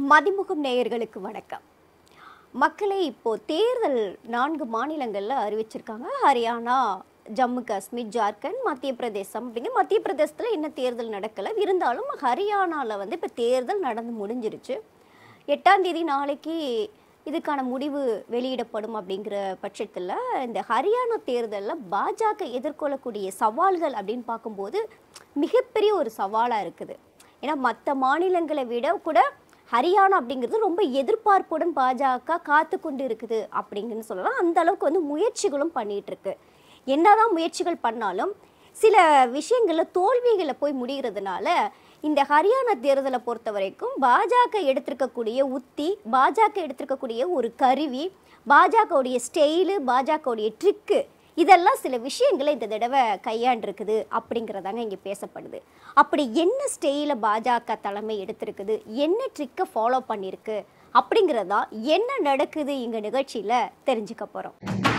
மதிமுகம் நேயர்களுக்கு வணக்கம் மக்களே இப்போ தேர்தல் நான்கு மாநிலங்களில் அறிவிச்சிருக்காங்க ஹரியானா ஜம்மு காஷ்மீர் ஜார்க்கண்ட் மத்திய பிரதேசம் அப்படிங்கிற மத்திய பிரதேசத்தில் இன்னும் தேர்தல் நடக்கலை இருந்தாலும் ஹரியானாவில் வந்து இப்போ தேர்தல் நடந்து முடிஞ்சிருச்சு எட்டாம் தேதி நாளைக்கு இதுக்கான முடிவு வெளியிடப்படும் அப்படிங்கிற பட்சத்தில் இந்த ஹரியானா தேர்தலில் பாஜக எதிர்கொள்ளக்கூடிய சவால்கள் அப்படின்னு பார்க்கும்போது மிகப்பெரிய ஒரு சவாலாக இருக்குது ஏன்னா மற்ற மாநிலங்களை விட கூட ஹரியானா அப்படிங்கிறது ரொம்ப எதிர்பார்ப்புடன் பாஜக காத்து கொண்டு இருக்குது அப்படிங்கன்னு சொல்லலாம் அந்த அளவுக்கு வந்து முயற்சிகளும் பண்ணிட்டு இருக்கு என்னதான் முயற்சிகள் பண்ணாலும் சில விஷயங்களில் தோல்விகளை போய் முடிகிறதுனால இந்த ஹரியானா தேர்தலை பொறுத்த வரைக்கும் பாஜக எடுத்திருக்கக்கூடிய உத்தி பாஜக எடுத்திருக்கக்கூடிய ஒரு கருவி பாஜகவுடைய ஸ்டெயிலு பாஜகவுடைய ட்ரிக்கு இதெல்லாம் சில விஷயங்களை இந்த தடவை கையாண்டிருக்குது அப்படிங்கிறதாங்க இங்கே பேசப்படுது அப்படி என்ன ஸ்டெயில பாஜக தலைமை எடுத்திருக்குது என்ன ட்ரிக்கை ஃபாலோ பண்ணியிருக்கு அப்படிங்கிறதா என்ன நடக்குது இங்கே நிகழ்ச்சியில் தெரிஞ்சுக்க போகிறோம்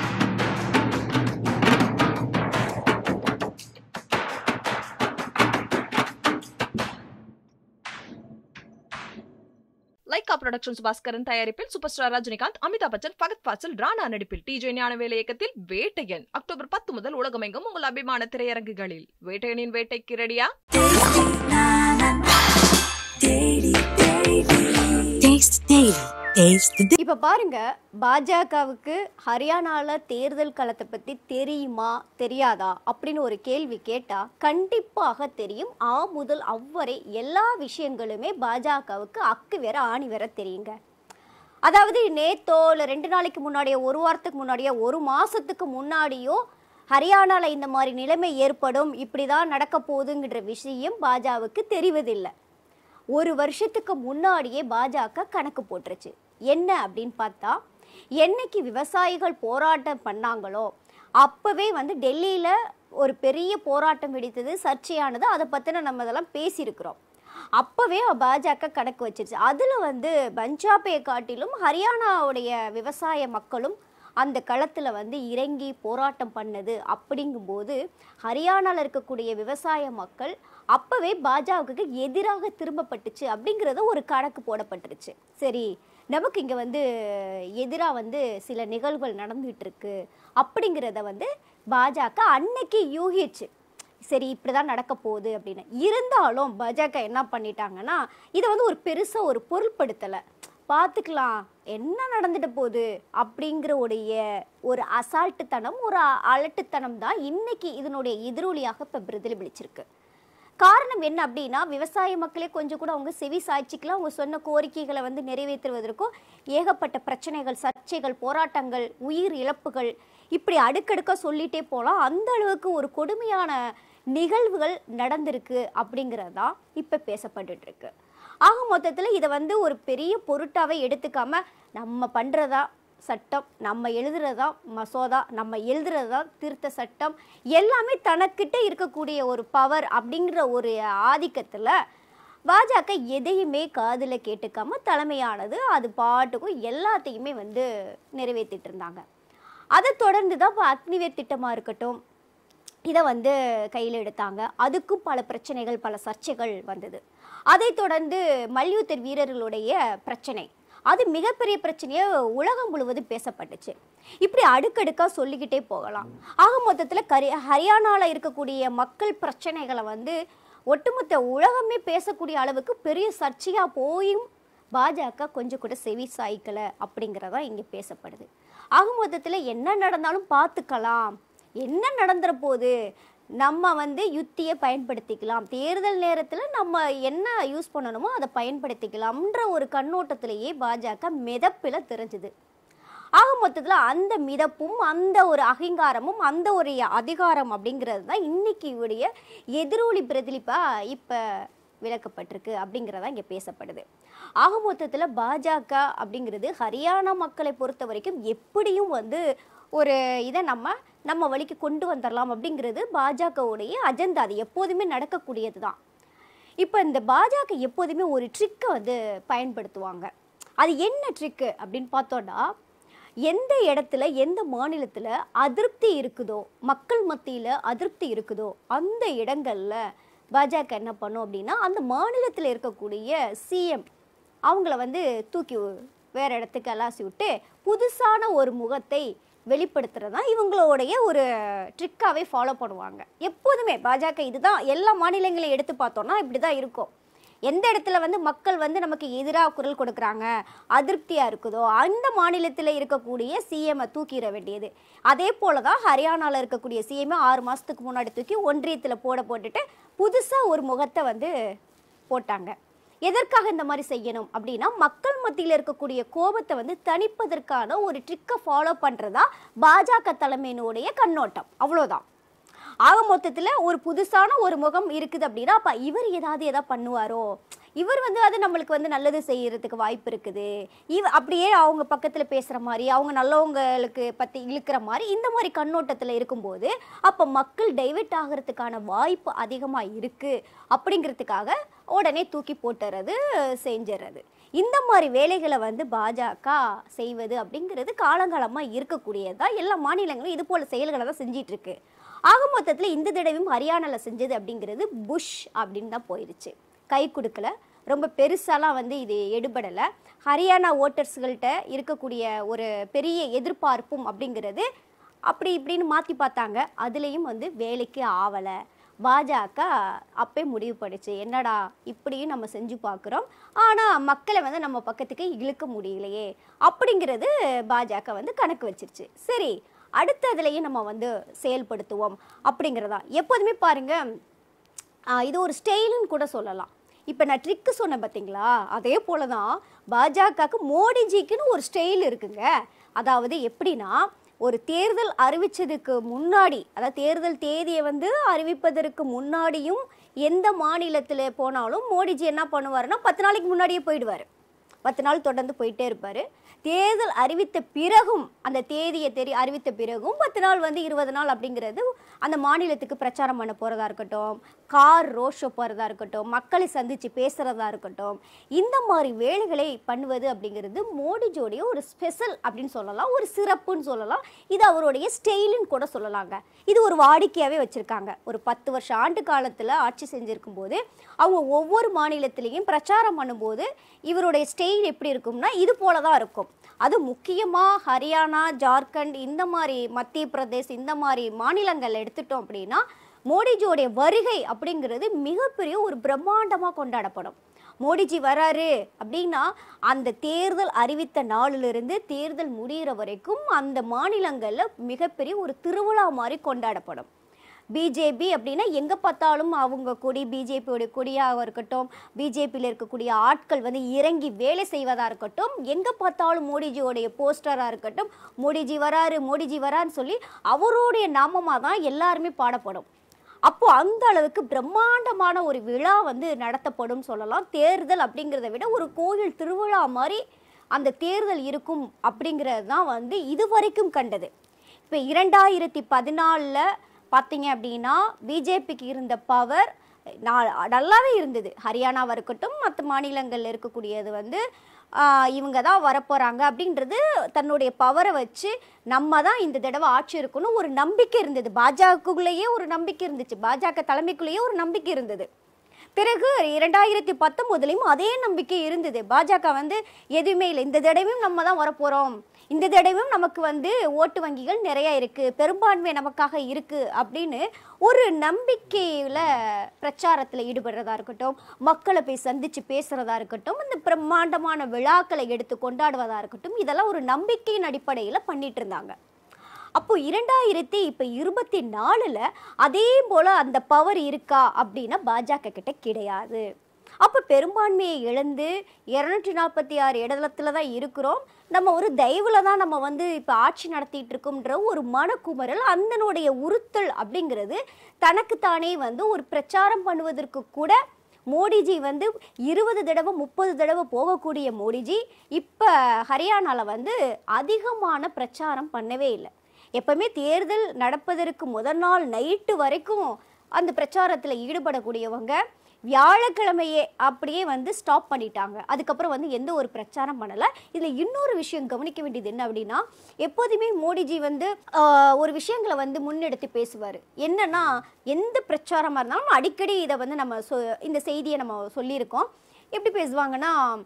லைகா புரொடக்ஷன்ஸ் பாஸ்கரன் தயாரிப்பில் சூப்பர் ஸ்டார் ரஜினிகாந்த் அமிதாப் பச்சன் ஃபகத் ஃபாசில் ராணா நடிப்பில் டிஜே ஞானவேல இயக்கத்தில் வேட்டையன் அக்டோபர் பத்து முதல் உலகமெங்கும் உங்கள் அபிமான திரையரங்குகளில் வேட்டையனின் வேட்டைக்கு ரெடியா Taste Daily. Taste the இப்போ பாருங்க பாஜகவுக்கு ஹரியானாவில் தேர்தல் களத்தை பற்றி தெரியுமா தெரியாதா அப்படின்னு ஒரு கேள்வி கேட்டால் கண்டிப்பாக தெரியும் ஆ முதல் அவ்வரை எல்லா விஷயங்களுமே பாஜகவுக்கு அக்கு வேற ஆணி வேற தெரியுங்க அதாவது நேத்தோ இல்லை ரெண்டு நாளைக்கு முன்னாடியோ ஒரு வாரத்துக்கு முன்னாடியோ ஒரு மாதத்துக்கு முன்னாடியோ ஹரியானாவில் இந்த மாதிரி நிலைமை ஏற்படும் இப்படி தான் நடக்க போகுதுங்கிற விஷயம் பாஜகவுக்கு தெரிவதில்லை ஒரு வருஷத்துக்கு முன்னாடியே பாஜக கணக்கு போட்டுருச்சு என்ன அப்படின்னு பார்த்தா என்னைக்கு விவசாயிகள் போராட்டம் பண்ணாங்களோ அப்போவே வந்து டெல்லியில் ஒரு பெரிய போராட்டம் வெடித்தது சர்ச்சையானது அதை பற்றின நம்ம இதெல்லாம் பேசியிருக்கிறோம் அப்போவே பாஜக கணக்கு வச்சிருச்சு அதில் வந்து பஞ்சாபை காட்டிலும் ஹரியானாவுடைய விவசாய மக்களும் அந்த களத்தில் வந்து இறங்கி போராட்டம் பண்ணது அப்படிங்கும்போது ஹரியானாவில் இருக்கக்கூடிய விவசாய மக்கள் அப்போவே பாஜகவுக்கு எதிராக திரும்பப்பட்டுச்சு அப்படிங்கிறத ஒரு கணக்கு போடப்பட்டுருச்சு சரி நமக்கு இங்கே வந்து எதிராக வந்து சில நிகழ்வுகள் நடந்துகிட்டு இருக்கு அப்படிங்கிறத வந்து பாஜக அன்னைக்கு யூகிச்சு சரி இப்படி தான் நடக்க போகுது அப்படின்னு இருந்தாலும் பாஜக என்ன பண்ணிட்டாங்கன்னா இதை வந்து ஒரு பெருசாக ஒரு பொருட்படுத்தலை பார்த்துக்கலாம் என்ன நடந்துட்டு போகுது அப்படிங்கிற உடைய ஒரு அசால்ட்டுத்தனம் ஒரு அ- அலட்டுத்தனம் தான் இன்னைக்கு இதனுடைய எதிரொலியாக இப்போ பிரதிபலிச்சிருக்கு காரணம் என்ன அப்படின்னா விவசாய மக்களே கொஞ்சம் கூட அவங்க செவி சாய்ச்சிக்கலாம் அவங்க சொன்ன கோரிக்கைகளை வந்து நிறைவேற்றுவதற்கும் ஏகப்பட்ட பிரச்சனைகள் சர்ச்சைகள் போராட்டங்கள் உயிர் இழப்புகள் இப்படி அடுக்கடுக்காக சொல்லிட்டே போகலாம் அந்த அளவுக்கு ஒரு கொடுமையான நிகழ்வுகள் நடந்திருக்கு அப்படிங்கிறது தான் இப்போ பேசப்பட்டுட்டு இருக்கு ஆக மொத்தத்தில் இதை வந்து ஒரு பெரிய பொருட்டாவே எடுத்துக்காம நம்ம பண்ணுறதா சட்டம் நம்ம எழுதுறதா மசோதா நம்ம எழுதுறதா திருத்த சட்டம் எல்லாமே தனக்கிட்ட இருக்கக்கூடிய ஒரு பவர் அப்படிங்கிற ஒரு ஆதிக்கத்தில் பாஜக எதையுமே காதில் கேட்டுக்காம தலைமையானது அது பாட்டுக்கும் எல்லாத்தையுமே வந்து நிறைவேற்றிட்டு இருந்தாங்க அதை தொடர்ந்து தான் இப்போ அக்னிவேர் திட்டமாக இருக்கட்டும் இதை வந்து கையில் எடுத்தாங்க அதுக்கும் பல பிரச்சனைகள் பல சர்ச்சைகள் வந்தது அதைத் தொடர்ந்து மல்யுத்த வீரர்களுடைய பிரச்சனை அது மிகப்பெரிய பிரச்சனையை உலகம் முழுவதும் பேசப்பட்டுச்சு இப்படி அடுக்கடுக்காக சொல்லிக்கிட்டே போகலாம் ஆக மொத்தத்தில் கரி ஹரியானாவில் இருக்கக்கூடிய மக்கள் பிரச்சனைகளை வந்து ஒட்டுமொத்த உலகமே பேசக்கூடிய அளவுக்கு பெரிய சர்ச்சையாக போயும் பாஜக கொஞ்சம் கூட செவி சாய்க்கலை அப்படிங்கிறதா இங்கே பேசப்படுது ஆக மொத்தத்தில் என்ன நடந்தாலும் பார்த்துக்கலாம் என்ன நடந்துற போகுது நம்ம வந்து யுத்தியை பயன்படுத்திக்கலாம் தேர்தல் நேரத்தில் நம்ம என்ன யூஸ் பண்ணணுமோ அதை பயன்படுத்திக்கலாம்ன்ற ஒரு கண்ணோட்டத்திலேயே பாஜக மிதப்பில் தெரிஞ்சுது ஆக மொத்தத்தில் அந்த மிதப்பும் அந்த ஒரு அகங்காரமும் அந்த ஒரு அதிகாரம் அப்படிங்கிறது தான் இன்னைக்கு உடைய எதிரொலி பிரதிலிப்பாக இப்போ விளக்கப்பட்டிருக்கு அப்படிங்கிறதா இங்கே பேசப்படுது ஆக மொத்தத்தில் பாஜக அப்படிங்கிறது ஹரியானா மக்களை பொறுத்த வரைக்கும் எப்படியும் வந்து ஒரு இதை நம்ம நம்ம வழிக்கு கொண்டு வந்துடலாம் அப்படிங்கிறது பாஜகவுடைய அஜெண்டா அது எப்போதுமே நடக்கக்கூடியது தான் இப்போ இந்த பாஜக எப்போதுமே ஒரு ட்ரிக்கை வந்து பயன்படுத்துவாங்க அது என்ன ட்ரிக்கு அப்படின்னு பார்த்தோன்னா எந்த இடத்துல எந்த மாநிலத்தில் அதிருப்தி இருக்குதோ மக்கள் மத்தியில் அதிருப்தி இருக்குதோ அந்த இடங்களில் பாஜக என்ன பண்ணும் அப்படின்னா அந்த மாநிலத்தில் இருக்கக்கூடிய சிஎம் அவங்கள வந்து தூக்கி வேற இடத்துக்கு அலாசி விட்டு புதுசான ஒரு முகத்தை வெளிப்படுத்துறது தான் இவங்களுடைய ஒரு ட்ரிக்காகவே ஃபாலோ பண்ணுவாங்க எப்போதுமே பாஜக இதுதான் எல்லா மாநிலங்களையும் எடுத்து பார்த்தோம்னா இப்படி தான் இருக்கும் எந்த இடத்துல வந்து மக்கள் வந்து நமக்கு எதிராக குரல் கொடுக்குறாங்க அதிருப்தியாக இருக்குதோ அந்த மாநிலத்தில் இருக்கக்கூடிய சிஎம்ஐ தூக்கிட வேண்டியது அதே போல தான் ஹரியானாவில் இருக்கக்கூடிய சிஎம்ஐ ஆறு மாதத்துக்கு முன்னாடி தூக்கி ஒன்றியத்தில் போட போட்டுட்டு புதுசாக ஒரு முகத்தை வந்து போட்டாங்க எதற்காக இந்த மாதிரி செய்யணும் அப்படின்னா மக்கள் மத்தியில் இருக்கக்கூடிய கோபத்தை வந்து தணிப்பதற்கான ஒரு ட்ரிக்கை ஃபாலோ பண்ணுறதா பாஜக தலைமையினுடைய கண்ணோட்டம் அவ்வளோதான் ஆக மொத்தத்தில் ஒரு புதுசான ஒரு முகம் இருக்குது அப்படின்னா அப்போ இவர் ஏதாவது எதாவது பண்ணுவாரோ இவர் வந்து அது நம்மளுக்கு வந்து நல்லது செய்யறதுக்கு வாய்ப்பு இருக்குது இவ அப்படியே அவங்க பக்கத்தில் பேசுகிற மாதிரி அவங்க நல்லவங்களுக்கு பற்றி இழுக்கிற மாதிரி இந்த மாதிரி கண்ணோட்டத்தில் இருக்கும்போது அப்போ மக்கள் டைவெர்ட் ஆகிறதுக்கான வாய்ப்பு அதிகமாக இருக்குது அப்படிங்கிறதுக்காக உடனே தூக்கி போட்டுறது செஞ்சிடுறது இந்த மாதிரி வேலைகளை வந்து பாஜக செய்வது அப்படிங்கிறது காலங்காலமாக இருக்கக்கூடியதா எல்லா மாநிலங்களும் இது போல செயல்களை தான் செஞ்சிட்டு இருக்கு ஆக மொத்தத்தில் இந்த தடவையும் ஹரியானாவில் செஞ்சது அப்படிங்கிறது புஷ் அப்படின்னு தான் போயிருச்சு கை கொடுக்கல ரொம்ப பெருசாலாம் வந்து இது எடுபடலை ஹரியானா ஓட்டர்ஸ்கள்கிட்ட இருக்கக்கூடிய ஒரு பெரிய எதிர்பார்ப்பும் அப்படிங்கிறது அப்படி இப்படின்னு மாற்றி பார்த்தாங்க அதுலேயும் வந்து வேலைக்கு ஆவலை பாஜக அப்பே முடிவு பண்ணிச்சு என்னடா இப்படியும் நம்ம செஞ்சு பார்க்குறோம் ஆனால் மக்களை வந்து நம்ம பக்கத்துக்கு இழுக்க முடியலையே அப்படிங்கிறது பாஜக வந்து கணக்கு வச்சிருச்சு சரி அடுத்த இதுலேயும் நம்ம வந்து செயல்படுத்துவோம் அப்படிங்கிறதா எப்போதுமே பாருங்க ஆ, இது ஒரு ஸ்டைலுன்னு கூட சொல்லலாம் இப்போ நான் ட்ரிக்கு சொன்னேன் பார்த்தீங்களா அதே போல தான் பாஜகவுக்கு மோடிஜிக்குன்னு ஒரு ஸ்டைல் இருக்குங்க அதாவது எப்படின்னா ஒரு தேர்தல் அறிவிச்சதுக்கு முன்னாடி அதாவது தேர்தல் தேதியை வந்து அறிவிப்பதற்கு முன்னாடியும் எந்த மாநிலத்தில் போனாலும் மோடிஜி என்ன பண்ணுவாருன்னா பத்து நாளைக்கு முன்னாடியே போயிடுவார் பத்து நாள் தொடர்ந்து போயிட்டே இருப்பார் தேர்தல் அறிவித்த பிறகும் அந்த தேதியை தெரி அறிவித்த பிறகும் பத்து நாள் வந்து இருபது நாள் அப்படிங்கிறது அந்த மாநிலத்துக்கு பிரச்சாரம் பண்ண போகிறதா இருக்கட்டும் கார் ரோட் ஷோ போகிறதா இருக்கட்டும் மக்களை சந்தித்து பேசுகிறதா இருக்கட்டும் இந்த மாதிரி வேலைகளை பண்ணுவது அப்படிங்கிறது மோடிஜோடைய ஒரு ஸ்பெஷல் அப்படின்னு சொல்லலாம் ஒரு சிறப்புன்னு சொல்லலாம் இது அவருடைய ஸ்டைலுன்னு கூட சொல்லலாங்க இது ஒரு வாடிக்கையாகவே வச்சுருக்காங்க ஒரு பத்து வருஷம் ஆண்டு காலத்தில் ஆட்சி செஞ்சிருக்கும் போது அவங்க ஒவ்வொரு மாநிலத்திலையும் பிரச்சாரம் பண்ணும்போது இவருடைய ஸ்டைல் எப்படி இருக்கும்னா இது போல தான் இருக்கும் அது முக்கியமாக ஹரியானா ஜார்க்கண்ட் இந்த மாதிரி மத்திய பிரதேஷ் இந்த மாதிரி மாநிலங்கள் எடுத்துட்டோம் அப்படின்னா மோடிஜியோடைய வருகை அப்படிங்கிறது மிகப்பெரிய ஒரு பிரம்மாண்டமாக கொண்டாடப்படும் மோடிஜி வராரு அப்படின்னா அந்த தேர்தல் அறிவித்த நாளிலிருந்து தேர்தல் முடிகிற வரைக்கும் அந்த மாநிலங்களில் மிகப்பெரிய ஒரு திருவிழா மாதிரி கொண்டாடப்படும் பிஜேபி அப்படின்னா எங்கே பார்த்தாலும் அவங்க கொடி பிஜேபியோட கொடியாக இருக்கட்டும் பிஜேபியில் இருக்கக்கூடிய ஆட்கள் வந்து இறங்கி வேலை செய்வதாக இருக்கட்டும் எங்கே பார்த்தாலும் மோடிஜியோடைய போஸ்டராக இருக்கட்டும் மோடிஜி வராரு மோடிஜி வரான்னு சொல்லி அவருடைய நாமமாக தான் எல்லாருமே பாடப்படும் அப்போ அந்த அளவுக்கு பிரம்மாண்டமான ஒரு விழா வந்து நடத்தப்படும் சொல்லலாம் தேர்தல் அப்படிங்கிறத விட ஒரு கோயில் திருவிழா மாதிரி அந்த தேர்தல் இருக்கும் அப்படிங்கிறது தான் வந்து இதுவரைக்கும் கண்டது இப்போ இரண்டாயிரத்தி பதினாலில் பார்த்தீங்க அப்படின்னா பிஜேபிக்கு இருந்த பவர் நல்லாவே இருந்தது ஹரியானாவாக இருக்கட்டும் மற்ற மாநிலங்களில் இருக்கக்கூடியது வந்து ஆஹ், இவங்க தான் வரப்போகிறாங்க அப்படின்றது தன்னுடைய பவரை வச்சு நம்ம தான் இந்த தடவை ஆட்சி இருக்கணும் ஒரு நம்பிக்கை இருந்தது பாஜகக்குள்ளேயே ஒரு நம்பிக்கை இருந்துச்சு பாஜக தலைமைக்குள்ளேயே ஒரு நம்பிக்கை இருந்தது பிறகு இரண்டாயிரத்தி பத்தொம்போதுலேயும் அதே நம்பிக்கை இருந்தது பாஜக வந்து எதுவுமே இல்லை இந்த தடவையும் நம்ம தான் வரப்போகிறோம் இந்த தடவையும் நமக்கு வந்து ஓட்டு வங்கிகள் நிறைய இருக்கு பெரும்பான்மை நமக்காக இருக்கு அப்படின்னு ஒரு நம்பிக்கையில பிரச்சாரத்தில் ஈடுபடுறதா இருக்கட்டும் மக்களை போய் சந்திச்சு பேசுறதா இருக்கட்டும் இந்த பிரம்மாண்டமான விழாக்களை எடுத்து கொண்டாடுவதா இருக்கட்டும் இதெல்லாம் ஒரு நம்பிக்கையின் அடிப்படையில் பண்ணிட்டு இருந்தாங்க அப்போ இரண்டாயிரத்தி இப்போ இருபத்தி நாலில் அதே போல் அந்த பவர் இருக்கா அப்படின்னா பாஜக கிட்ட கிடையாது அப்போ பெரும்பான்மையை இழந்து இரநூற்றி நாற்பத்தி ஆறு இடத்துல தான் இருக்கிறோம் நம்ம ஒரு தயவுல தான் நம்ம வந்து இப்போ ஆட்சி நடத்திட்டு இருக்கோம்ன்ற ஒரு மனக்குமரல் அந்தனுடைய உறுத்தல் அப்படிங்கிறது தனக்குத்தானே வந்து ஒரு பிரச்சாரம் பண்ணுவதற்கு கூட மோடிஜி வந்து இருபது தடவை முப்பது தடவை போகக்கூடிய மோடிஜி இப்போ ஹரியானாவில் வந்து அதிகமான பிரச்சாரம் பண்ணவே இல்லை எப்பவுமே தேர்தல் நடப்பதற்கு முதல் நாள் நைட்டு வரைக்கும் அந்த பிரச்சாரத்தில் ஈடுபடக்கூடியவங்க வியாழக்கிழமையே அப்படியே வந்து ஸ்டாப் பண்ணிட்டாங்க அதுக்கப்புறம் வந்து எந்த ஒரு பிரச்சாரம் பண்ணலை இதில் இன்னொரு விஷயம் கவனிக்க வேண்டியது என்ன அப்படின்னா எப்போதுமே மோடிஜி வந்து ஆஹ், ஒரு விஷயங்களை வந்து முன்னெடுத்து பேசுவார் என்னன்னா எந்த பிரச்சாரமாக இருந்தாலும் அடிக்கடி இதை வந்து நம்ம சொ இந்த செய்தியை நம்ம சொல்லியிருக்கோம் எப்படி பேசுவாங்கன்னா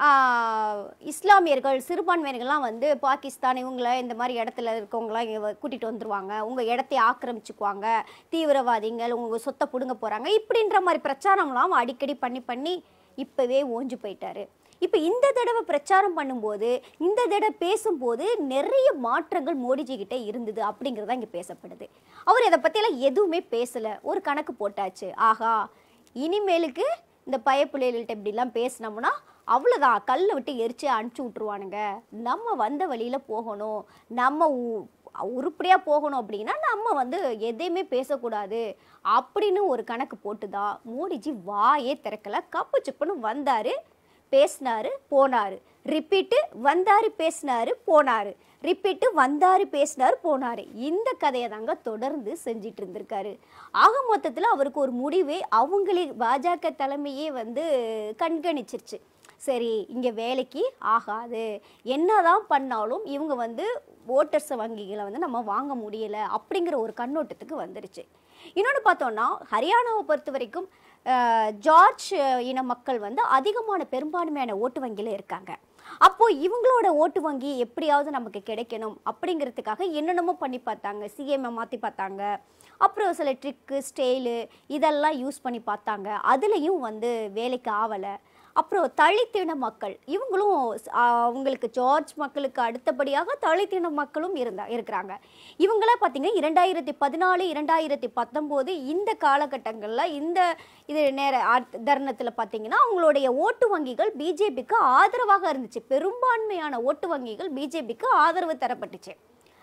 ஆஹ், இஸ்லாமியர்கள் சிறுபான்மையினர்கள்லாம் வந்து பாகிஸ்தான் இவங்கள இந்த மாதிரி இடத்துல இருக்கவங்களாம் இங்கே கூட்டிகிட்டு வந்துருவாங்க உங்கள் இடத்தை ஆக்கிரமிச்சுக்குவாங்க தீவிரவாதிகள் உங்கள் சொத்தை பிடுங்க போகிறாங்க இப்படின்ற மாதிரி பிரச்சாரம்லாம் அடிக்கடி பண்ணி பண்ணி இப்போவே ஓஞ்சு போயிட்டாரு இப்போ இந்த தடவை பிரச்சாரம் பண்ணும்போது இந்த தடவை பேசும்போது நிறைய மாற்றங்கள் மோடிஜி கிட்ட இருந்தது அப்படிங்கிறதா இங்கே பேசப்படுது அவர் இதை பற்றியெல்லாம் எதுவுமே பேசலை ஒரு கணக்கு போட்டாச்சு ஆகா இனிமேலுக்கு இந்த பயப்புள்ளைகள்கிட்ட இப்படிலாம் பேசினோம்னா அவ்வளோதான் கல்லை விட்டு எரிச்சு அனுப்பிச்சி விட்ருவானுங்க நம்ம வந்த வழியில் போகணும் நம்ம உ- உருப்படியாக போகணும் அப்படின்னா நம்ம வந்து எதையுமே பேசக்கூடாது அப்படின்னு ஒரு கணக்கு போட்டு தான் மோடிஜி வாயே திறக்கல கப்பு சிப்புன்னு வந்தார் பேசினாரு போனாரு ரிப்பீட்டு வந்தாரு பேசினாரு போனாரு ரிப்பீட்டு வந்தாரு பேசினாரு போனாரு இந்த கதையை தாங்க தொடர்ந்து செஞ்சிட்டு இருந்திருக்காரு ஆக மொத்தத்தில் அவருக்கு ஒரு முடிவே அவங்களே பாஜக தலைமையே வந்து கண்காணிச்சிருச்சு சரி இங்கே வேலைக்கு ஆகாது என்னதான் பண்ணாலும் இவங்க வந்து ஓட்டர்ஸ் வங்கிகளை வந்து நம்ம வாங்க முடியல அப்படிங்கிற ஒரு கண்ணோட்டத்துக்கு வந்துருச்சு இன்னொன்று பார்த்தோம்னா ஹரியானாவை பொறுத்த வரைக்கும் அஹ், ஜார்ஜ் இன மக்கள் வந்து அதிகமான பெரும்பான்மையான ஓட்டு வங்கியில் இருக்காங்க அப்போ இவங்களோட ஓட்டு வங்கி எப்படியாவது நமக்கு கிடைக்கணும் அப்படிங்கிறதுக்காக என்னென்னமோ பண்ணி பார்த்தாங்க சிஎம்ஐ மாற்றி பார்த்தாங்க அப்புறம் சில ட்ரிக்கு ஸ்டைலு இதெல்லாம் யூஸ் பண்ணி பார்த்தாங்க அதுலேயும் வந்து வேலைக்கு ஆவலை அப்புறம் தலித்தின மக்கள் இவங்களும் ஸ்- ஆ, அவங்களுக்கு ஜார்ஜ் மக்களுக்கு அடுத்தபடியாக தலித்தின மக்களும் இருந்தா இருக்கிறாங்க இவங்களாம் பார்த்தீங்கன்னா இரண்டாயிரத்தி பதினாலு இரண்டாயிரத்தி பத்தொம்போது இந்த காலகட்டங்களில் இந்த இது நேர ஆ- தருணத்தில் பார்த்தீங்கன்னா அவங்களுடைய ஓட்டு வங்கிகள் பிஜேபிக்கு ஆதரவாக இருந்துச்சு பெரும்பான்மையான ஓட்டு வங்கிகள் பிஜேபிக்கு ஆதரவு தரப்பட்டுச்சு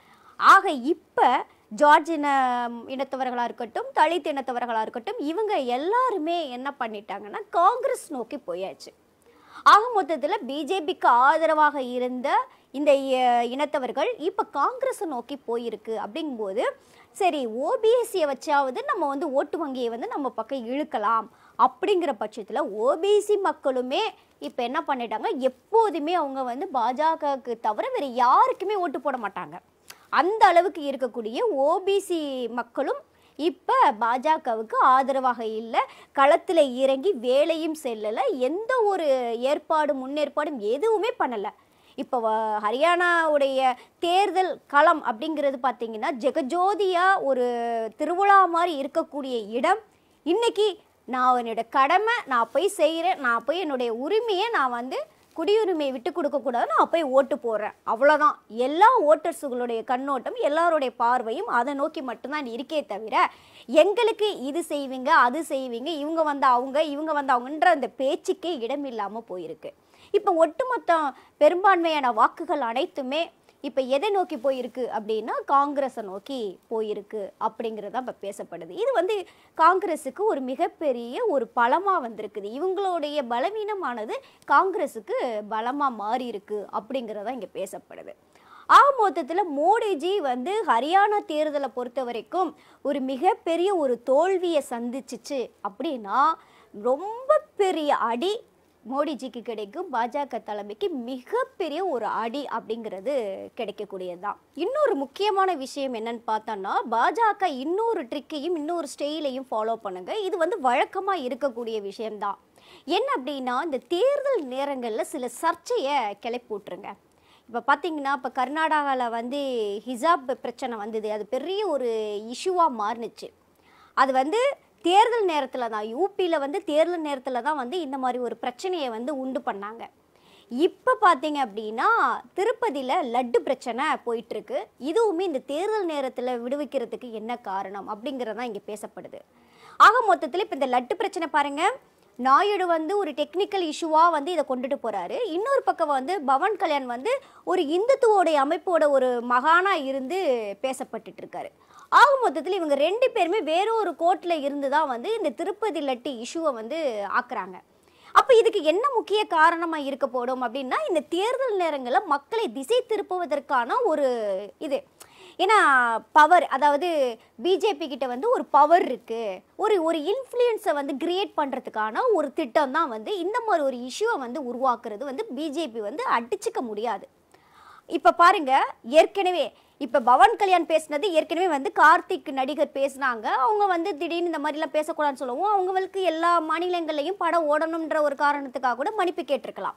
ஆக இப்போ ஜார்ஜ் இன இனத்தவர்களாக இருக்கட்டும் தலித் இனத்தவர்களாக இருக்கட்டும் இவங்க எல்லாருமே என்ன பண்ணிட்டாங்கன்னா காங்கிரஸ் நோக்கி போயாச்சு ஆக மொத்தத்தில் பிஜேபிக்கு ஆதரவாக இருந்த இந்த இ- இனத்தவர்கள் இப்போ காங்கிரஸை நோக்கி போயிருக்கு அப்படிங்கும்போது சரி ஓபிஎஸ்சியை வச்சாவது நம்ம வந்து ஓட்டு வங்கியை வந்து நம்ம பக்கம் இழுக்கலாம் அப்படிங்கிற பட்சத்தில் ஓபிசி மக்களுமே இப்போ என்ன பண்ணிட்டாங்க எப்போதுமே அவங்க வந்து பாஜகவுக்கு தவிர வேறு யாருக்குமே ஓட்டு போட மாட்டாங்க அந்த அளவுக்கு இருக்கக்கூடிய ஓபிசி மக்களும் இப்போ பாஜகவுக்கு ஆதரவாக இல்லை களத்தில் இறங்கி வேலையும் செல்லலை எந்த ஒரு ஏற்பாடு முன்னேற்பாடும் எதுவுமே பண்ணலை இப்போ வ- ஹரியானாவுடைய தேர்தல் களம் அப்படிங்கிறது பார்த்தீங்கன்னா ஜெகஜோதியாக ஒரு திருவிழா மாதிரி இருக்கக்கூடிய இடம் இன்னைக்கு நான் என்னோட கடமை நான் போய் செய்கிறேன் நான் போய் என்னுடைய உரிமையை நான் வந்து குடியுரிமையை விட்டு கொடுக்கக்கூடாது நான் போய் ஓட்டு போடுறேன் அவ்வளோதான் எல்லா ஓட்டர்ஸுகளுடைய கண்ணோட்டம் எல்லாருடைய பார்வையும் அதை நோக்கி மட்டும்தான் இருக்கே தவிர எங்களுக்கு இது செய்வீங்க அது செய்வீங்க இவங்க வந்த அவங்க இவங்க வந்த அவங்கன்ற அந்த பேச்சுக்கே இடம் இல்லாமல் போயிருக்கு இப்போ ஒட்டுமொத்த பெரும்பான்மையான வாக்குகள் அனைத்துமே இப்போ எதை நோக்கி போயிருக்கு அப்படின்னா காங்கிரஸை நோக்கி போயிருக்கு அப்படிங்கிறது இப்போ பேசப்படுது இது வந்து காங்கிரஸுக்கு ஒரு மிகப்பெரிய ஒரு பலமாக வந்திருக்குது இவங்களுடைய பலவீனமானது காங்கிரஸுக்கு பலமாக மாறி இருக்கு அப்படிங்கிறதா இங்கே பேசப்படுது ஆக மொத்தத்தில் மோடிஜி வந்து ஹரியானா தேர்தலை பொறுத்த வரைக்கும் ஒரு மிகப்பெரிய ஒரு தோல்வியை சந்திச்சிச்சு அப்படின்னா ரொம்ப பெரிய அடி மோடிஜிக்கு கிடைக்கும் பாஜக தலைமைக்கு மிகப்பெரிய ஒரு அடி அப்படிங்கிறது கிடைக்கக்கூடியது தான் இன்னொரு முக்கியமான விஷயம் என்னன்னு பார்த்தோன்னா பாஜக இன்னொரு ட்ரிக்கையும் இன்னொரு ஸ்டைலையும் ஃபாலோ பண்ணுங்க இது வந்து வழக்கமாக இருக்கக்கூடிய விஷயம்தான் என்ன அப்படின்னா இந்த தேர்தல் நேரங்களில் சில சர்ச்சையை கிளப்பி விட்ருங்க இப்போ பார்த்தீங்கன்னா இப்போ கர்நாடகாவில் வந்து ஹிஜாப் பிரச்சனை வந்தது அது பெரிய ஒரு இஷ்யூவாக மாறுனுச்சு அது வந்து தேர்தல் நேரத்தில் தான் யூபியில் வந்து தேர்தல் நேரத்தில் தான் வந்து இந்த மாதிரி ஒரு பிரச்சனையை வந்து உண்டு பண்ணாங்க இப்போ பார்த்தீங்க அப்படின்னா திருப்பதியில் லட்டு பிரச்சனை போயிட்டுருக்கு இதுவுமே இந்த தேர்தல் நேரத்தில் விடுவிக்கிறதுக்கு என்ன காரணம் அப்படிங்கிறது தான் இங்கே பேசப்படுது ஆக மொத்தத்தில் இப்போ இந்த லட்டு பிரச்சனை பாருங்கள் நாயுடு வந்து ஒரு டெக்னிக்கல் இஷ்யூவாக வந்து இதை கொண்டுட்டு போகிறாரு இன்னொரு பக்கம் வந்து பவன் கல்யாண் வந்து ஒரு இந்துத்துவோடைய அமைப்போட ஒரு மகானாக இருந்து பேசப்பட்டுட்டு இருக்காரு ஆக மொத்தத்தில் இவங்க ரெண்டு பேருமே வேற ஒரு கோர்ட்டில் இருந்து தான் வந்து இந்த திருப்பதி லட்டு இஷ்யூவை வந்து ஆக்குறாங்க அப்போ இதுக்கு என்ன முக்கிய காரணமாக இருக்க போடும் அப்படின்னா இந்த தேர்தல் நேரங்களில் மக்களை திசை திருப்புவதற்கான ஒரு இது ஏன்னா பவர் அதாவது பிஜேபி கிட்ட வந்து ஒரு பவர் இருக்கு ஒரு ஒரு இன்ஃப்ளூயன்ஸை வந்து கிரியேட் பண்ணுறதுக்கான ஒரு திட்டம் தான் வந்து இந்த மாதிரி ஒரு இஷ்யூவை வந்து உருவாக்குறது வந்து பிஜேபி வந்து அடிச்சுக்க முடியாது இப்போ பாருங்க ஏற்கனவே இப்போ பவன் கல்யாண் பேசினது ஏற்கனவே வந்து கார்த்திக் நடிகர் பேசினாங்க அவங்க வந்து திடீர்னு இந்த மாதிரிலாம் பேசக்கூடாதுன்னு சொல்லவும் அவங்களுக்கு எல்லா மாநிலங்கள்லையும் படம் ஓடணுன்ற ஒரு காரணத்துக்காக கூட மன்னிப்பு கேட்டிருக்கலாம்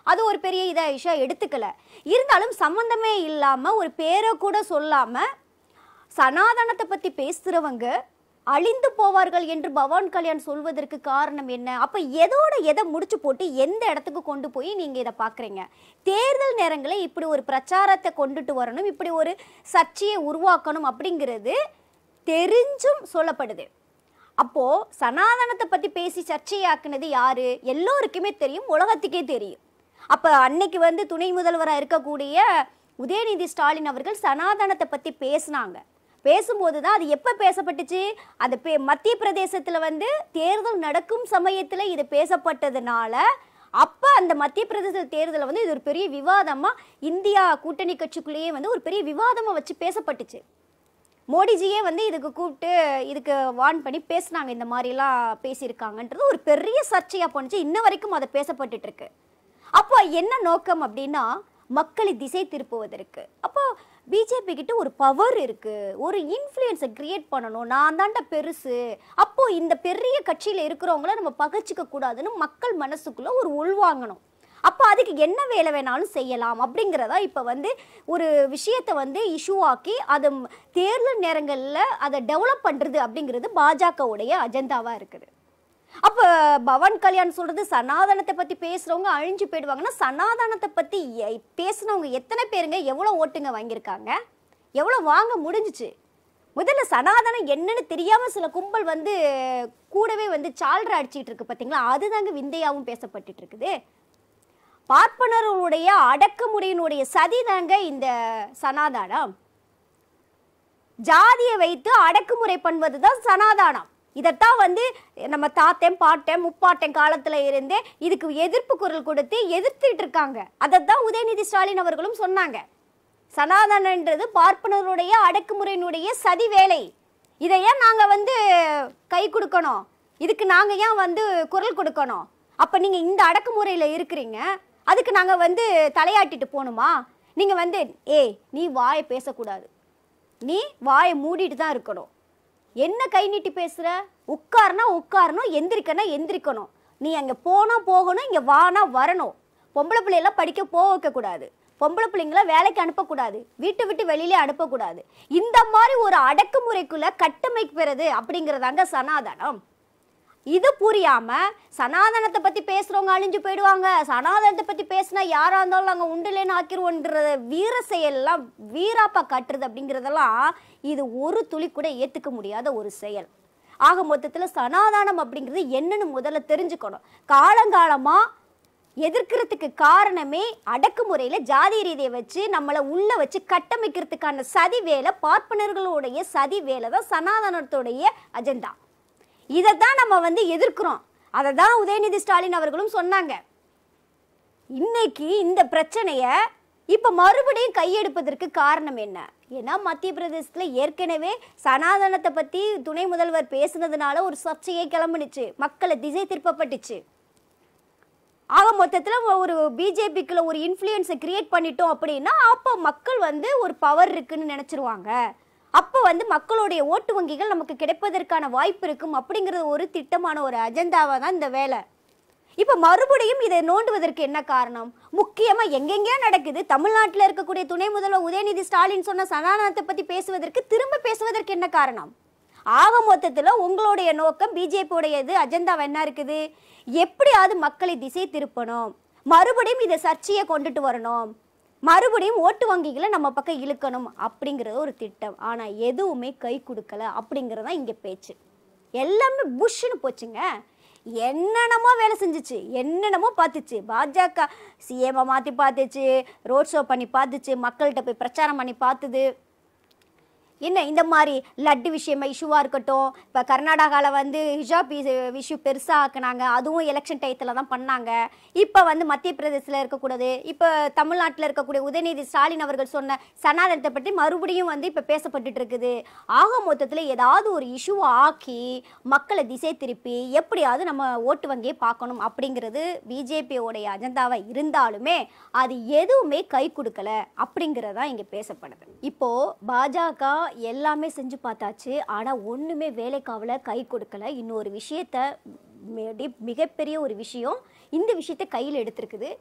அது ஒரு பெரிய இதாக இஷா எடுத்துக்கல இருந்தாலும் சம்மந்தமே இல்லாமல் ஒரு பேரை கூட சொல்லாமல் சனாதனத்தை பற்றி பேசுகிறவங்க அழிந்து போவார்கள் என்று பவான் கல்யாண் சொல்வதற்கு காரணம் என்ன அப்போ எதோட எதை முடிச்சு போட்டு எந்த இடத்துக்கு கொண்டு போய் நீங்கள் இதை பார்க்குறீங்க தேர்தல் நேரங்களில் இப்படி ஒரு பிரச்சாரத்தை கொண்டுட்டு வரணும் இப்படி ஒரு சர்ச்சையை உருவாக்கணும் அப்படிங்கிறது தெரிஞ்சும் சொல்லப்படுது அப்போ சனாதனத்தை பத்தி பேசி சர்ச்சையாக்குனது யாரு எல்லோருக்குமே தெரியும் உலகத்துக்கே தெரியும் அப்ப அன்னைக்கு வந்து துணை முதல்வராக இருக்கக்கூடிய உதயநிதி ஸ்டாலின் அவர்கள் சனாதனத்தை பத்தி பேசினாங்க பேசும்போது தான் அது எப்போ பேசப்பட்டுச்சு அது பே மத்திய பிரதேசத்தில் வந்து தேர்தல் நடக்கும் சமயத்தில் இது பேசப்பட்டதுனால அப்போ அந்த மத்திய பிரதேச தேர்தலில் வந்து இது ஒரு பெரிய விவாதமாக இந்தியா கூட்டணி கட்சிக்குள்ளேயே வந்து ஒரு பெரிய விவாதமாக வச்சு பேசப்பட்டுச்சு மோடிஜியே வந்து இதுக்கு கூப்பிட்டு இதுக்கு வார்ன் பண்ணி பேசுனாங்க இந்த மாதிரிலாம் பேசியிருக்காங்கன்றது ஒரு பெரிய சர்ச்சையாக போணுச்சு இன்ன வரைக்கும் அதை பேசப்பட்டுட்டு இருக்கு அப்போ என்ன நோக்கம் அப்படின்னா மக்களை திசை திருப்புவதற்கு அப்போ பிஜேபி கிட்ட ஒரு பவர் இருக்கு ஒரு இன்ஃப்ளூயன்ஸை கிரியேட் பண்ணணும் நான் தாண்டா பெருசு அப்போ இந்த பெரிய கட்சியில் இருக்கிறவங்கள நம்ம பகச்சிக்க கூடாதுன்னு மக்கள் மனசுக்குள்ள ஒரு உள்வாங்கணும் அப்போ அதுக்கு என்ன வேலை வேணாலும் செய்யலாம் அப்படிங்கிறதா இப்போ வந்து ஒரு விஷயத்தை வந்து இஷ்யூ ஆக்கி அது ம்- தேர்தல் நேரங்களில் அதை டெவலப் பண்ணுறது அப்படிங்கிறது பாஜகவுடைய அஜெண்டாவாக இருக்குது அப்போ பவன் கல்யாண் சொல்கிறது சனாதனத்தை பற்றி பேசுகிறவங்க அழிஞ்சு போயிடுவாங்கன்னா சனாதனத்தை பற்றி பேசுனவங்க எத்தனை பேருங்க எவ்வளோ ஓட்டுங்க வாங்கியிருக்காங்க எவ்வளோ வாங்க முடிஞ்சுச்சு முதல்ல சனாதனம் என்னன்னு தெரியாமல் சில கும்பல் வந்து கூடவே வந்து சால்ற அடிச்சிட்டு இருக்கு பார்த்தீங்களா அதுதாங்க விந்தையாவும் பேசப்பட்டுட்டு இருக்குது பார்ப்பனர்களுடைய அடக்குமுறையினுடைய சதிதாங்க இந்த சனாதானம் ஜாதியை வைத்து அடக்குமுறை பண்ணுவது தான் சனாதானம் இதைத்தான் வந்து நம்ம தாத்தன் பாட்டன் முப்பாட்டன் காலத்துல இருந்தே இதுக்கு எதிர்ப்பு குரல் கொடுத்து எதிர்த்துட்டு இருக்காங்க அதைத்தான் உதயநிதி ஸ்டாலின் அவர்களும் சொன்னாங்க சனாதனன்றது பார்ப்பனருடைய அடக்குமுறையினுடைய சதி வேலை இதை ஏன் நாங்க வந்து கை கொடுக்கணும் இதுக்கு நாங்க ஏன் வந்து குரல் கொடுக்கணும் அப்ப நீங்க இந்த அடக்குமுறையில இருக்கிறீங்க அதுக்கு நாங்க வந்து தலையாட்டிட்டு போகணுமா நீங்க வந்து ஏய் நீ வாயை பேசக்கூடாது நீ வாயை மூடிட்டு தான் இருக்கணும் என்ன கை நீட்டி பேசுற உட்காருனா உட்காரணும் எந்திரிக்கனா எந்திரிக்கணும் நீ அங்க போனா போகணும் இங்க வானா வரணும் பொம்பளை பிள்ளையெல்லாம் படிக்க போக வைக்கக்கூடாது பொம்பளை பிள்ளைங்கள வேலைக்கு அனுப்பக்கூடாது வீட்டை விட்டு வெளியிலே அனுப்பக்கூடாது இந்த மாதிரி ஒரு அடக்குமுறைக்குள்ள கட்டமைக்கிறது அப்படிங்கிறதாங்க சனாதனம் இது புரியாம சனாதனத்தை பத்தி பேசுறவங்க அழிஞ்சு போயிடுவாங்க சனாதனத்தை பத்தி பேசினா யாரா இருந்தாலும் நாங்க உண்டுலேன்னு ஆக்கிருவோன்ற வீர செயல்லாம் வீராப்பா காட்டுறது அப்படிங்கிறதெல்லாம் இது ஒரு துளி கூட ஏத்துக்க முடியாத ஒரு செயல் ஆக மொத்தத்துல சனாதானம் அப்படிங்கிறது என்னன்னு முதல்ல தெரிஞ்சுக்கணும் காலங்காலமா எதிர்க்கிறதுக்கு காரணமே அடக்குமுறையில ஜாதி ரீதியை வச்சு நம்மளை உள்ள வச்சு கட்டமைக்கிறதுக்கான சதி வேலை பார்ப்பனர்களுடைய சதி வேலை தான் சனாதனத்துடைய அஜெண்டா இதை தான் நம்ம வந்து எதிர்க்கிறோம் அதை தான் உதயநிதி ஸ்டாலின் அவர்களும் சொன்னாங்க இன்னைக்கு இந்த பிரச்சனைய இப்ப மறுபடியும் கையெடுப்பதற்கு காரணம் என்ன ஏன்னா மத்திய பிரதேசத்துல ஏற்கனவே சனாதனத்தை பத்தி துணை முதல்வர் பேசுனதுனால ஒரு சர்ச்சையே கிளம்புனுச்சு மக்களை திசை திருப்பப்பட்டுச்சு ஆக மொத்தத்தில் ஒரு பிஜேபிக்குள்ள ஒரு இன்ஃப்ளூயன்ஸை கிரியேட் பண்ணிட்டோம் அப்படின்னா அப்போ மக்கள் வந்து ஒரு பவர் இருக்குன்னு நினச்சிருவாங்க அப்போ வந்து மக்களுடைய ஓட்டு வங்கிகள் நமக்கு கிடைப்பதற்கான வாய்ப்பு இருக்கும் அப்படிங்கிறது ஒரு திட்டமான ஒரு அஜெண்டாவாக தான் இந்த வேலை இப்போ மறுபடியும் இதை நோண்டுவதற்கு என்ன காரணம் முக்கியமாக எங்கெங்கேயோ நடக்குது தமிழ்நாட்டில் இருக்கக்கூடிய துணை முதல்வர் உதயநிதி ஸ்டாலின் சொன்ன சனாதனத்தை பற்றி பேசுவதற்கு திரும்ப பேசுவதற்கு என்ன காரணம் ஆக மொத்தத்தில் உங்களுடைய நோக்கம் பிஜேபியுடையது அஜெண்டாவை என்ன இருக்குது எப்படியாவது மக்களை திசை திருப்பணும் மறுபடியும் இதை சர்ச்சையை கொண்டுட்டு வரணும் மறுபடியும் ஓட்டு வங்கிகளை நம்ம பக்கம் இழுக்கணும் அப்படிங்கிறது ஒரு திட்டம் ஆனால் எதுவுமே கை கொடுக்கல அப்படிங்கிறது தான் இங்கே பேச்சு எல்லாமே புஷ்ஷுன்னு போச்சுங்க என்னென்னமோ வேலை செஞ்சுச்சு என்னென்னமோ பார்த்துச்சு பாஜக சிஎம்ஐ மாற்றி பார்த்துச்சு ரோட் ஷோ பண்ணி பார்த்துச்சு மக்கள்கிட்ட போய் பிரச்சாரம் பண்ணி பார்த்துது என்ன இந்த மாதிரி லட்டு விஷயமா இஷ்யூவாக இருக்கட்டும் இப்போ கர்நாடகாவில் வந்து ஹிஜாப் இஷ்யூ பெருசாக ஆக்குனாங்க அதுவும் எலெக்ஷன் டயத்தில் தான் பண்ணாங்க இப்போ வந்து மத்திய பிரதேசத்தில் இருக்கக்கூடாது இப்போ தமிழ்நாட்டில் இருக்கக்கூடிய உதயநிதி ஸ்டாலின் அவர்கள் சொன்ன சனாதனத்தை பற்றி மறுபடியும் வந்து இப்போ பேசப்பட்டுட்டு இருக்குது ஆக மொத்தத்தில் ஏதாவது ஒரு இஷ்யூவை ஆக்கி மக்களை திசை திருப்பி எப்படியாவது நம்ம ஓட்டு வங்கியை பார்க்கணும் அப்படிங்கிறது பிஜேபியோடைய அஜெண்டாவை இருந்தாலுமே அது எதுவுமே கை கொடுக்கல அப்படிங்கிறதா இங்கே பேசப்படுது இப்போ பாஜக எல்லாமே செஞ்சு பார்த்தாச்சு ஆனால் ஒன்றுமே வேலைக்காவில் கை கொடுக்கல இன்னொரு விஷயத்த மிக- மிகப்பெரிய ஒரு விஷயம் இந்த விஷயத்தை கையில் எடுத்திருக்குது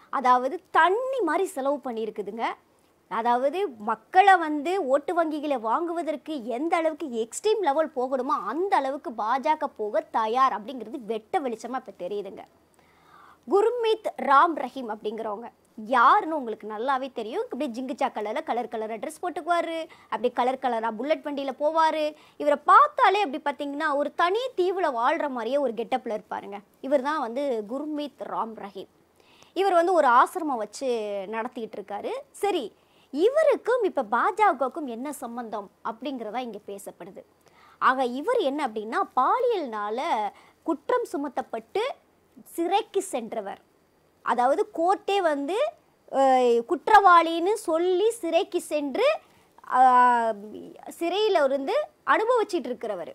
அதாவது தண்ணி மாதிரி செலவு பண்ணியிருக்குதுங்க அதாவது மக்களை வந்து ஓட்டு வங்கிகளை வாங்குவதற்கு எந்த அளவுக்கு எக்ஸ்ட்ரீம் லெவல் போகணுமோ அந்த அளவுக்கு பாஜக போக தயார் அப்படிங்கிறது வெட்ட வெளிச்சமாக இப்போ தெரியுதுங்க குர்மீத் ராம் ரஹீம் அப்படிங்கிறவங்க யாருன்னு உங்களுக்கு நல்லாவே தெரியும் இப்படி ஜிங்குச்சா கலரில் கலர் கலராக ட்ரெஸ் போட்டுக்குவார் அப்படி கலர் கலராக புல்லட் வண்டியில் போவார் இவரை பார்த்தாலே அப்படி பார்த்தீங்கன்னா ஒரு தனி தீவில் வாழ்கிற மாதிரியே ஒரு கெட்டப்பில் இருப்பாருங்க இவர் தான் வந்து குர்மீத் ராம் ரஹீம் இவர் வந்து ஒரு ஆசிரமம் வச்சு நடத்திக்கிட்டு இருக்காரு சரி இவருக்கும் இப்போ பாஜகவுக்கும் என்ன சம்பந்தம் அப்படிங்கிறதா இங்கே பேசப்படுது ஆக இவர் என்ன அப்படின்னா பாலியல்னால குற்றம் சுமத்தப்பட்டு சிறைக்கு சென்றவர் அதாவது கோர்ட்டே வந்து அஹ், குற்றவாளின்னு சொல்லி சிறைக்கு சென்று சிறையில் இருந்து அனுபவிச்சிட்டு இருக்கிறவர்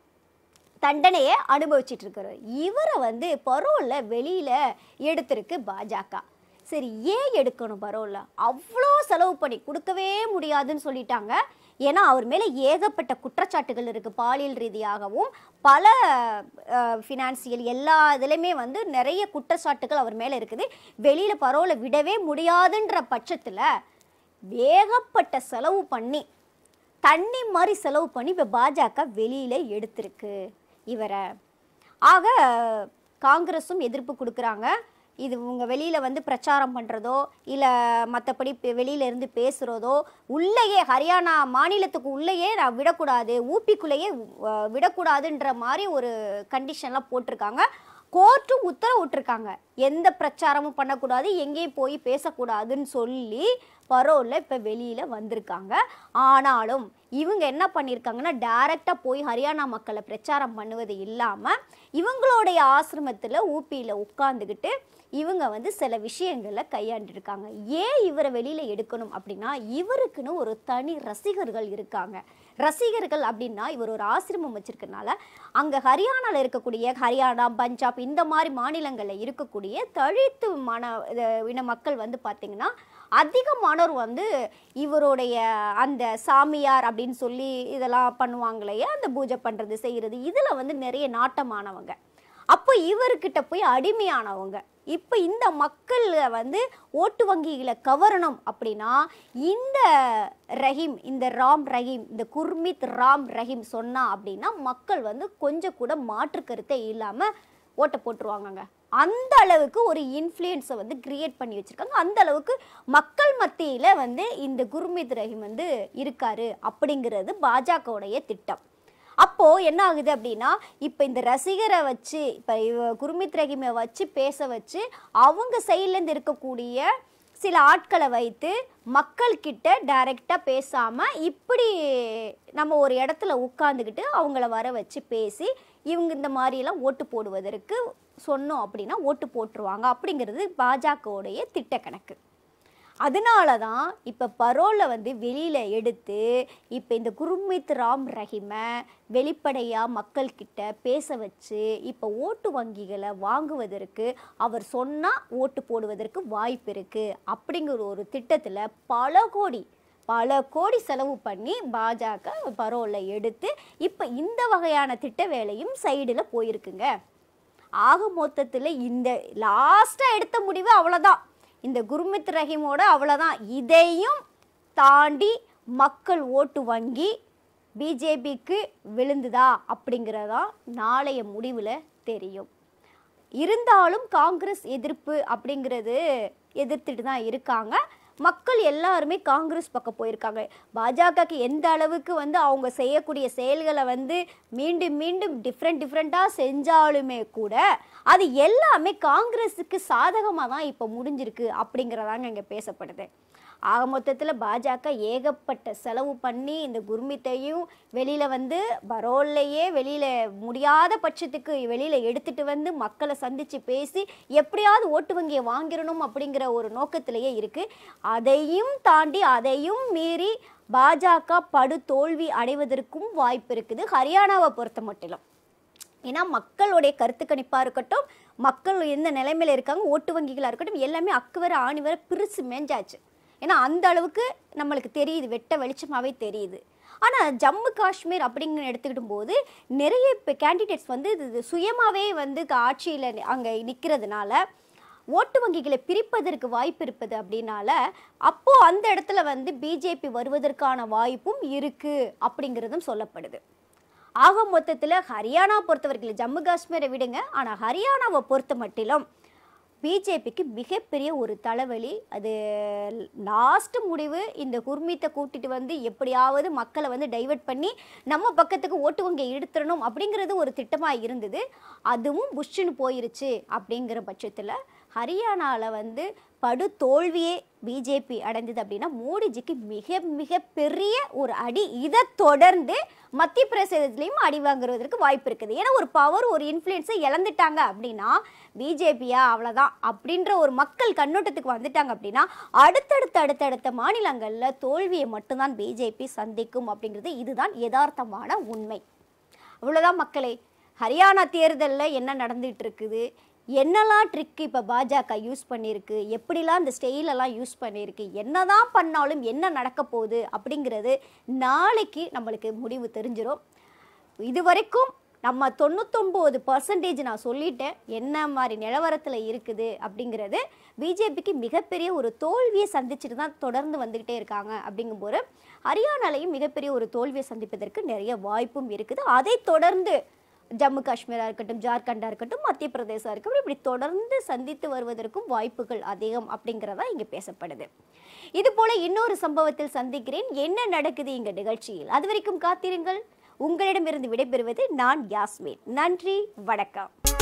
தண்டனையை அனுபவிச்சிட்டு இருக்கிறவர் இவரை வந்து பரோலில் வெளியில் எடுத்திருக்கு பாஜக சரி ஏன் எடுக்கணும் பரோலில் அவ்வளோ செலவு பண்ணி கொடுக்கவே முடியாதுன்னு சொல்லிட்டாங்க ஏன்னா அவர் மேலே ஏகப்பட்ட குற்றச்சாட்டுகள் இருக்குது பாலியல் ரீதியாகவும் பல ஃபினான்சியல் எல்லா இதுலேயுமே வந்து நிறைய குற்றச்சாட்டுகள் அவர் மேலே இருக்குது வெளியில் பரோலை விடவே முடியாதுன்ற பட்சத்தில் ஏகப்பட்ட செலவு பண்ணி தண்ணி மாதிரி செலவு பண்ணி இப்போ பாஜக வெளியில் எடுத்திருக்கு இவரை ஆக காங்கிரஸும் எதிர்ப்பு கொடுக்குறாங்க இது இவங்க வெளியில் வந்து பிரச்சாரம் பண்ணுறதோ இல்லை மற்றபடி வெளியில இருந்து பேசுகிறதோ உள்ளேயே ஹரியானா மாநிலத்துக்கு உள்ளேயே நான் விடக்கூடாது ஊப்பிக்குள்ளேயே அஹ், விடக்கூடாதுன்ற மாதிரி ஒரு கண்டிஷன்லாம் போட்டிருக்காங்க கோர்ட்டும் உத்தரவு விட்டுருக்காங்க எந்த பிரச்சாரமும் பண்ணக்கூடாது எங்கேயும் போய் பேசக்கூடாதுன்னு சொல்லி பரோலில் இப்போ வெளியில் வந்திருக்காங்க ஆனாலும் இவங்க என்ன பண்ணியிருக்காங்கன்னா டைரெக்டாக போய் ஹரியானா மக்களை பிரச்சாரம் பண்ணுவது இல்லாமல் இவங்களுடைய ஆசிரமத்தில் ஊப்பியில் உட்காந்துக்கிட்டு இவங்க வந்து சில விஷயங்களை கையாண்டிருக்காங்க ஏன் இவரை வெளியில் எடுக்கணும் அப்படின்னா இவருக்குன்னு ஒரு தனி ரசிகர்கள் இருக்காங்க ரசிகர்கள் அப்படின்னா இவர் ஒரு ஆசிரமம் வச்சிருக்கனால அங்கே ஹரியானாவில் இருக்கக்கூடிய ஹரியானா பஞ்சாப் இந்த மாதிரி மாநிலங்களில் இருக்கக்கூடிய தழித்து மன இது இன மக்கள் வந்து பார்த்திங்கன்னா அதிகமானோர் வந்து இவருடைய அந்த சாமியார் அப்படின்னு சொல்லி இதெல்லாம் பண்ணுவாங்களையே அந்த பூஜை பண்ணுறது செய்கிறது இதில் வந்து நிறைய நாட்டமானவங்க அப்போ இவர்கிட்ட போய் அடிமையானவங்க இப்போ இந்த மக்கள் வந்து ஓட்டு வங்கிகளை கவரணும் அப்படின்னா இந்த ரஹீம் இந்த ராம் ரஹீம் இந்த குர்மித் ராம் ரஹீம் சொன்னா அப்படின்னா மக்கள் வந்து கொஞ்சம் கூட மாற்று கருத்தே இல்லாமல் ஓட்டை போட்டுருவாங்கங்க அந்த அளவுக்கு ஒரு இன்ஃப்ளூயன்ஸை வந்து கிரியேட் பண்ணி வச்சுருக்காங்க அந்த அளவுக்கு மக்கள் மத்தியில் வந்து இந்த குர்மித் ரஹீம் வந்து இருக்காரு அப்படிங்கிறது பாஜகவுடைய திட்டம் அப்போது என்ன ஆகுது அப்படின்னா இப்போ இந்த ரசிகரை வச்சு இப்போ இவ குர்மித் ரஹீமை வச்சு பேச வச்சு அவங்க சைட்லேருந்து இருக்கக்கூடிய சில ஆட்களை வைத்து மக்கள்கிட்ட டைரெக்டாக பேசாமல் இப்படி நம்ம ஒரு இடத்துல உட்காந்துக்கிட்டு அவங்கள வர வச்சு பேசி இவங்க இந்த மாதிரியெல்லாம் ஓட்டு போடுவதற்கு சொன்னோம் அப்படின்னா ஓட்டு போட்டுருவாங்க அப்படிங்கிறது பாஜகவுடைய திட்டக்கணக்கு அதனால தான் இப்போ பரோலை வந்து வெளியில் எடுத்து இப்போ இந்த குருமித் ராம் ரஹீமை வெளிப்படையாக மக்கள்கிட்ட பேச வச்சு இப்போ ஓட்டு வங்கிகளை வாங்குவதற்கு அவர் சொன்னால் ஓட்டு போடுவதற்கு வாய்ப்பு இருக்குது அப்படிங்கிற ஒரு திட்டத்தில் பல கோடி பல கோடி செலவு பண்ணி பாஜக பரோலை எடுத்து இப்போ இந்த வகையான திட்ட வேலையும் சைடில் போயிருக்குங்க ஆக மொத்தத்தில் இந்த லாஸ்ட்டாக எடுத்த முடிவு அவ்வளோதான் இந்த குர்மித் ரஹீமோட அவ்வளோதான் இதையும் தாண்டி மக்கள் ஓட்டு வங்கி பிஜேபிக்கு விழுந்துதா அப்படிங்கிறதா நாளைய முடிவில் தெரியும் இருந்தாலும் காங்கிரஸ் எதிர்ப்பு அப்படிங்கிறது எதிர்த்துட்டு தான் இருக்காங்க மக்கள் எல்லாருமே காங்கிரஸ் பக்கம் போயிருக்காங்க பாஜகக்கு எந்த அளவுக்கு வந்து அவங்க செய்யக்கூடிய செயல்களை வந்து மீண்டும் மீண்டும் டிஃப்ரெண்ட் டிஃப்ரெண்ட்டாக செஞ்சாலுமே கூட அது எல்லாமே காங்கிரஸுக்கு சாதகமாக தான் இப்போ முடிஞ்சிருக்கு அப்படிங்கிறதாங்க இங்கே பேசப்படுது ஆக மொத்தத்தில் பாஜக ஏகப்பட்ட செலவு பண்ணி இந்த குர்மித்தையும் வெளியில் வந்து பரோல்லையே வெளியில் முடியாத பட்சத்துக்கு வெளியில் எடுத்துட்டு வந்து மக்களை சந்தித்து பேசி எப்படியாவது ஓட்டு வங்கியை வாங்கிடணும் அப்படிங்கிற ஒரு நோக்கத்திலேயே இருக்குது அதையும் தாண்டி அதையும் மீறி பாஜக படு தோல்வி அடைவதற்கும் வாய்ப்பு இருக்குது ஹரியானாவை பொறுத்த மட்டிலும் ஏன்னா மக்களுடைய கருத்து கணிப்பாக இருக்கட்டும் மக்கள் எந்த நிலைமையில இருக்காங்க ஓட்டு வங்கிகளாக இருக்கட்டும் எல்லாமே அக்கு வர ஆணி வர பிரித்து மேஞ்சாச்சு ஏன்னா அந்த அளவுக்கு நம்மளுக்கு தெரியுது வெட்ட வெளிச்சமாகவே தெரியுது ஆனால் ஜம்மு காஷ்மீர் அப்படிங்கிற எடுத்துக்கிட்டும் போது நிறைய இப்போ கேண்டிடேட்ஸ் வந்து இது சுயமாகவே வந்து ஆட்சியில் அங்கே நிற்கிறதுனால ஓட்டு வங்கிகளை பிரிப்பதற்கு வாய்ப்பு இருப்பது அப்படின்னால அப்போ அந்த இடத்துல வந்து பிஜேபி வருவதற்கான வாய்ப்பும் இருக்கு அப்படிங்கிறதும் சொல்லப்படுது ஆக மொத்தத்தில் ஹரியானா பொறுத்தவரைக்கும் ஜம்மு காஷ்மீரை விடுங்க ஆனால் ஹரியானாவை பொறுத்த மட்டிலும் பிஜேபிக்கு மிகப்பெரிய ஒரு தலைவலி அது லாஸ்ட் முடிவு இந்த குர்மீத்தை கூட்டிட்டு வந்து எப்படியாவது மக்களை வந்து டைவர்ட் பண்ணி நம்ம பக்கத்துக்கு ஓட்டு வங்கியை எடுத்துடணும் அப்படிங்கிறது ஒரு திட்டமாக இருந்தது அதுவும் புஷ்ஷுன்னு போயிருச்சு அப்படிங்கிற பட்சத்தில் ஹரியானாவில் வந்து படு தோல்வியே பிஜேபி அடைந்தது அப்படின்னா மோடிஜிக்கு மிக மிக பெரிய ஒரு அடி இதை தொடர்ந்து மத்திய பிரதேசத்துலேயும் அடி வாங்குறதுக்கு வாய்ப்பு இருக்குது ஏன்னா ஒரு பவர் ஒரு இன்ஃப்ளூயன்ஸை இழந்துட்டாங்க அப்படின்னா பிஜேபியா அவ்வளோதான் அப்படின்ற ஒரு மக்கள் கண்ணோட்டத்துக்கு வந்துட்டாங்க அப்படின்னா அடுத்தடுத்த அடுத்தடுத்த மாநிலங்களில் தோல்வியை மட்டும்தான் பிஜேபி சந்திக்கும் அப்படிங்கிறது இதுதான் யதார்த்தமான உண்மை அவ்வளோதான் மக்களே ஹரியானா தேர்தலில் என்ன நடந்துட்டு இருக்குது என்னெல்லாம் ட்ரிக் இப்போ பாஜக யூஸ் பண்ணியிருக்கு எப்படிலாம் இந்த ஸ்டெயிலெல்லாம் யூஸ் பண்ணியிருக்கு என்னதான் பண்ணாலும் என்ன நடக்க போகுது அப்படிங்கிறது நாளைக்கு நம்மளுக்கு முடிவு தெரிஞ்சிடும் இது வரைக்கும் நம்ம தொண்ணூத்தொம்பது பர்சன்டேஜ் நான் சொல்லிட்டேன் என்ன மாதிரி நிலவரத்தில் இருக்குது அப்படிங்கிறது பிஜேபிக்கு மிகப்பெரிய ஒரு தோல்வியை சந்திச்சுட்டு தான் தொடர்ந்து வந்துக்கிட்டே இருக்காங்க அப்படிங்கும்போது ஹரியானாலையும் மிகப்பெரிய ஒரு தோல்வியை சந்திப்பதற்கு நிறைய வாய்ப்பும் இருக்குது அதை தொடர்ந்து ஜம்மு காஷ்மீராக இருக்கட்டும் ஜார்க்கண்டாக இருக்கட்டும் மத்திய பிரதேசம் இருக்கட்டும் இப்படி தொடர்ந்து சந்தித்து வருவதற்கும் வாய்ப்புகள் அதிகம் அப்படிங்கிறதா இங்கே பேசப்படுது இது போல இன்னொரு சம்பவத்தில் சந்திக்கிறேன் என்ன நடக்குது இங்க நிகழ்ச்சியில் அது வரைக்கும் காத்திருங்கள் உங்களிடமிருந்து விடைபெறுவது நான் யாஸ்மின் நன்றி வணக்கம்